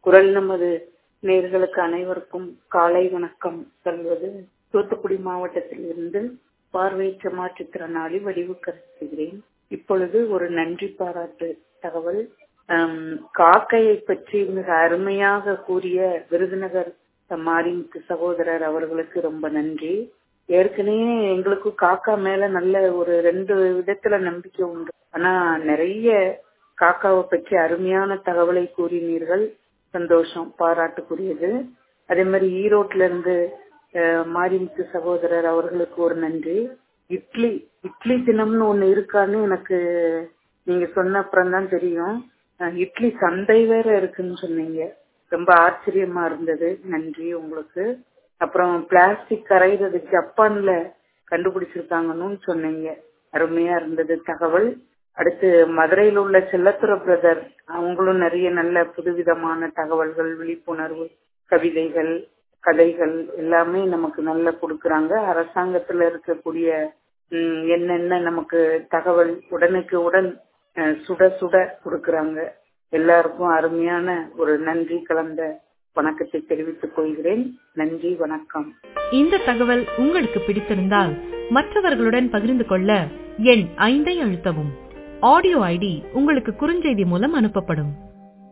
குரல் நமது நேர்களுக்கு அனைவருக்கும் காலை வணக்கம் சொல்வது தூத்துக்குடி மாவட்டத்தில் இருந்து பார்வையற்ற மாற்றுத்திறனாளி வடிவு கருத்துகிறேன் இப்பொழுது ஒரு நன்றி பாராட்டு தகவல் காக்கையை பற்றி மிக அருமையாக கூறிய விருதுநகர் மாரிமுத்து சகோதரர் அவர்களுக்கு ரொம்ப நன்றி ஏற்கனவே எங்களுக்கு காக்கா மேல நல்ல ஒரு ரெண்டு விதத்துல நம்பிக்கை உண்டு ஆனா நிறைய காக்காவை பற்றி அருமையான தகவலை கூறினீர்கள் சந்தோஷம் பாராட்டுக்குரியது அதே மாதிரி ஈரோட்ல இருந்து மாரிமுத்து சகோதரர் அவர்களுக்கு ஒரு நன்றி இட்லி இட்லி தினம்னு ஒண்ணு இருக்கான்னு எனக்கு நீங்க சொன்ன அப்புறம் தான் தெரியும் இட்லி சந்தை வேற இருக்குன்னு சொன்னீங்க ரொம்ப ஆச்சரியமா இருந்தது நன்றி உங்களுக்கு அப்புறம் பிளாஸ்டிக் கரைகிறது ஜப்பான்ல கண்டுபிடிச்சிருக்காங்கன்னு சொன்னீங்க அருமையா இருந்தது தகவல் அடுத்து மதுரையில் உள்ள செல்லத்துற பிரதர் அவங்களும் நிறைய நல்ல புதுவிதமான தகவல்கள் விழிப்புணர்வு கவிதைகள் கதைகள் எல்லாமே நமக்கு நல்லா கொடுக்கறாங்க அரசாங்கத்துல இருக்கக்கூடிய என்னென்ன நமக்கு தகவல் உடனுக்கு உடன் சுட சுட கொடுக்கறாங்க எல்லாருக்கும் அருமையான ஒரு நன்றி கலந்த வணக்கத்தை தெரிவித்துக் கொள்கிறேன் நன்றி வணக்கம் இந்த தகவல் உங்களுக்கு பிடித்திருந்தால் மற்றவர்களுடன் பகிர்ந்து கொள்ள எண் ஐந்தை அழுத்தவும் ஆடியோ ஐடி உங்களுக்கு குறுஞ்செய்தி மூலம் அனுப்பப்படும்